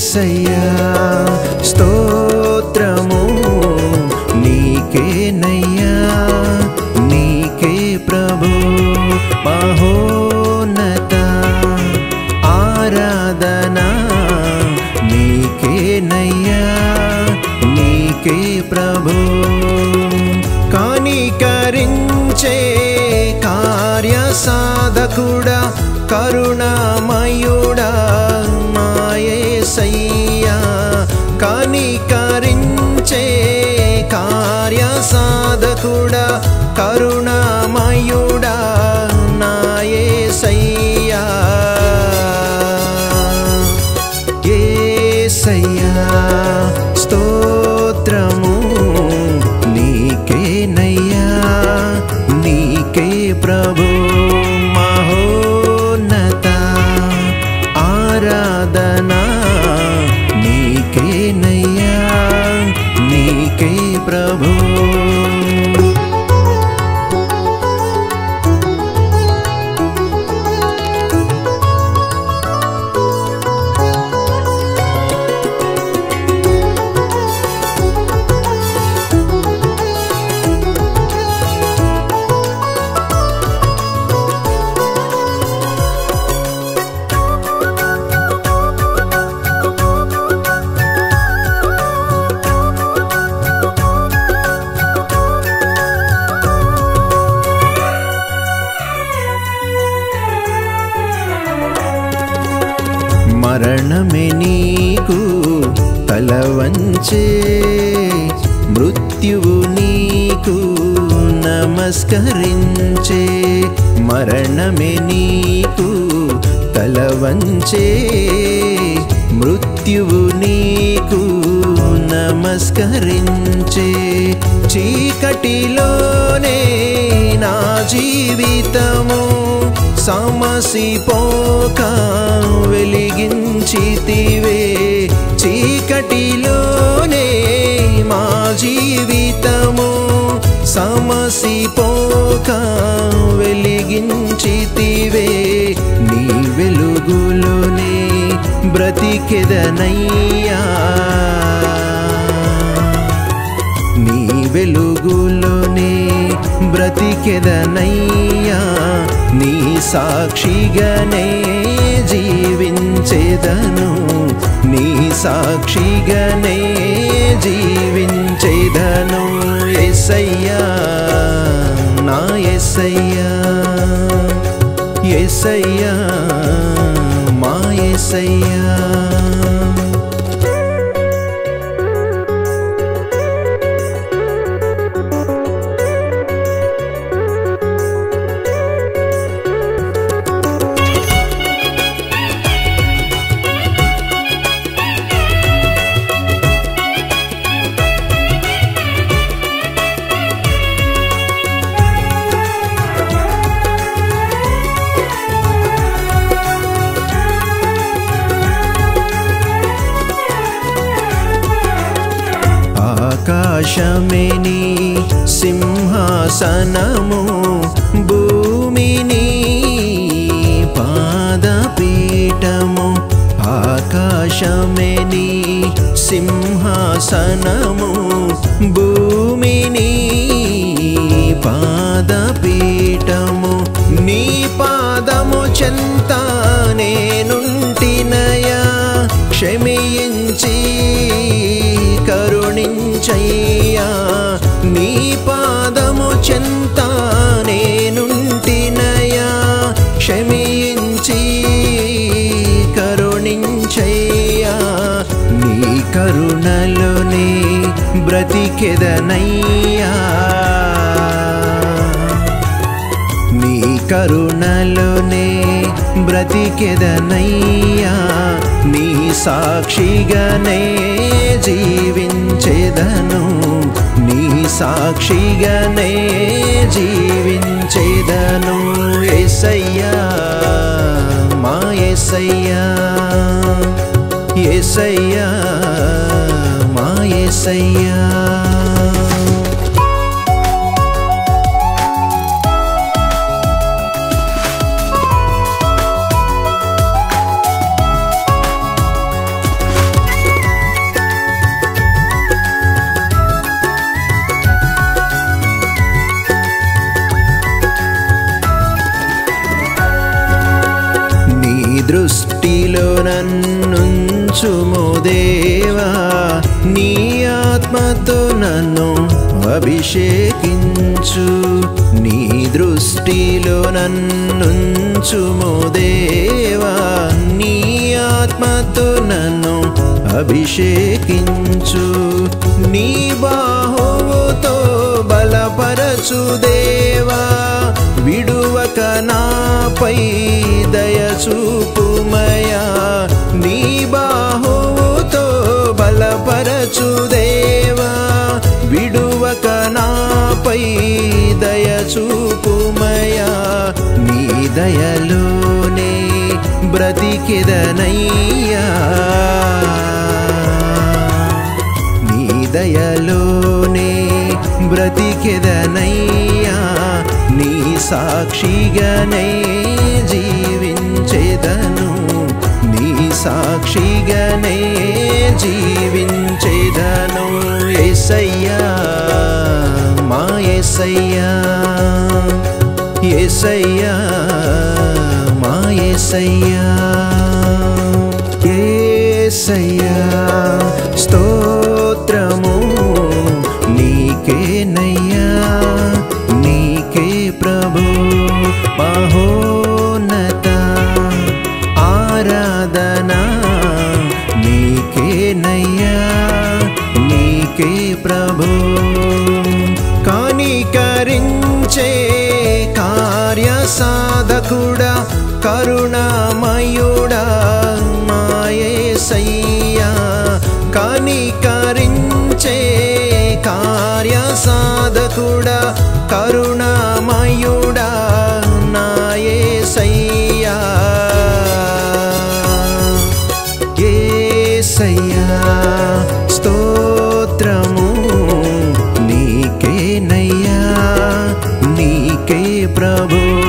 ఏసయ్యా స్తోత్రము నీకేనయ్యా నీకే ప్రభు మహోన్నత ఆరాధనా నీకేనయ్యా నీకే ప్రభు కానికరించే కార్య సాధకుడా కరుణామయుడా మాయేసయ్యా కానికరించే కార్య సాధకుడా కరుణామయుడా నాయేసయ్యా ఏసయ్యా స్తోత్రము నీకేనయ్యా నీకే ప్రభు మహోన్నత ఆరాధనా నీకేనయ్యా నీకే ప్రభు మరణమే నీకు తల వంచే మృత్యువు నీకు నమస్కరించే మరణమే నీకు తల వంచే మృత్యువు నీకు నమస్కరించే చీకటిలోనే నా జీవితము సమసిపోక వెలిగించితివే చీకటిలోనే మా జీవితము సమసిపోక వెలిగించితివే నీ వెలుగులోనే బ్రతికెదనయ్యా నీ వెలుగులోనే బ్రతికెదనయ్యా నీ సాక్షిగానే జీవించేదను నీ సాక్షిగానే జీవించేదను ఎసయ్యా నా ఎసయ్యా ఎసయ్యా మా ఎసయ్యా ఆకాశమేని సింహాసనము భూమిని పాదపీఠము ఆకాశమేని సింహాసనము భూమిని పాదపీఠము నీ పాదము చెంత నేనుంటినయా క్షమించి కరుణించయ్యా నీ పాదము చెంత నేనుంటినయా క్షమించి కరుణించయ్యా నీ కరుణలోనే బ్రతికెదనయ్యా నీ కరుణలోనే బ్రతికెదనయ్యా నీ సాక్షిగానే జీవించేదను నీ సాక్షిగానే జీవించేదను ఎసయ్యా మా ఎసయ్యా ఎసయ్యా మా ఎసయ్యా నన్నుంచుము దేవా నీ ఆత్మతో నన్ను అభిషేకించు నీ దృష్టిలో నన్నుంచుము దేవా నీ ఆత్మతో నన్ను అభిషేకించు నీ బాహువుతో బలపరచు దేవా విడువక నాపై దయచూపుమయా నీ బాహువుతో బలపరచు దేవా విడువక నాపై దయచూపుమయా నీ దయలోనే బ్రతికెదనయ్యా నీ దయలోనే బ్రతికెదనయ్యా నీ సాక్షిగానే జీవించేదను నీ సాక్షిగానే జీవించేదను ఏసయ్యా మా ఏసయ్యా ఏసయ్యా మా ఏసయ్యా ఏసయ్యా స్తోత్రము నీకేనయ్యా నీకే ప్రభు మహోన్నత ఆరాధనా నీకేనయ్యా నీకే ప్రభు కానికరించే కార్య సాధకుడా కరుణామయుడా మాయేసయ్యా కానికరించే కార్య సాధకుడా కరుణామయుడా నాయేసయ్యా ఏసయ్యా స్తోత్రము నీకేనయ్యా నీకే ప్రభు